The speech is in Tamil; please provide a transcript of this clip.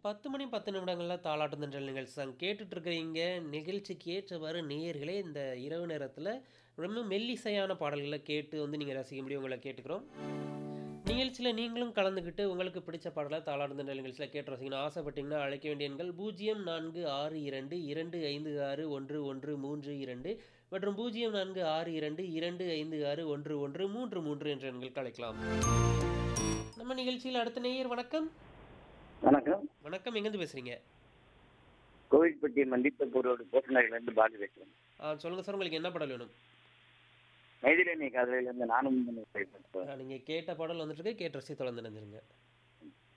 10 மணி 10 நிமிடங்கள்ல தாலாட்டும் தென்றல் நிகழ்ச்சி தான் கேட்டுட்டு இருக்கிறீங்க. நிகழ்ச்சிக்கு ஏற்றவாறு நேயர்களே இந்த இரவு நேரத்தில ரொம்ப மெல்லிசையான பாடல்கள கேட்டு வந்து நீங்க ரசிக்கும்படி உங்கள கேட்டுக்கிறோம். நிகழ்ச்சியில நீங்களும் கலந்துக்கிட்டு உங்களுக்கு பிடிச்ச பாடல தாலாட்டும் தென்றல் நிகழ்ச்சியில கேட்டு ரசிக்கணும்னு ஆசைப்பட்டீங்கன்னா அழைக்க வேண்டிய எண்கள் 0462256113 மற்றும் 0462256113 என்ற எண்களுக்கு அழைக்கலாம். நம்ம நிகழ்ச்சியில அடுத்த நேயர் வணக்கம். வணக்கம். வணக்கம். எங்கேருந்து பேசுறீங்க? கோவில்பட்டி மண்டிப்பூர் ரோடு போசனரிலிருந்து பாலு பேசுறேன். ஆ சொல்லுங்க சார். உங்களுக்கு என்ன பாடல் வேணும்? மைதிலி நீ காதலிலிருந்து நானும் ஆ நீங்க கேட்ட பாடல் வந்துட்டு இருக்கு. கேட்டு ரசித்து தொடர்ந்து இணைஞ்சிருங்க.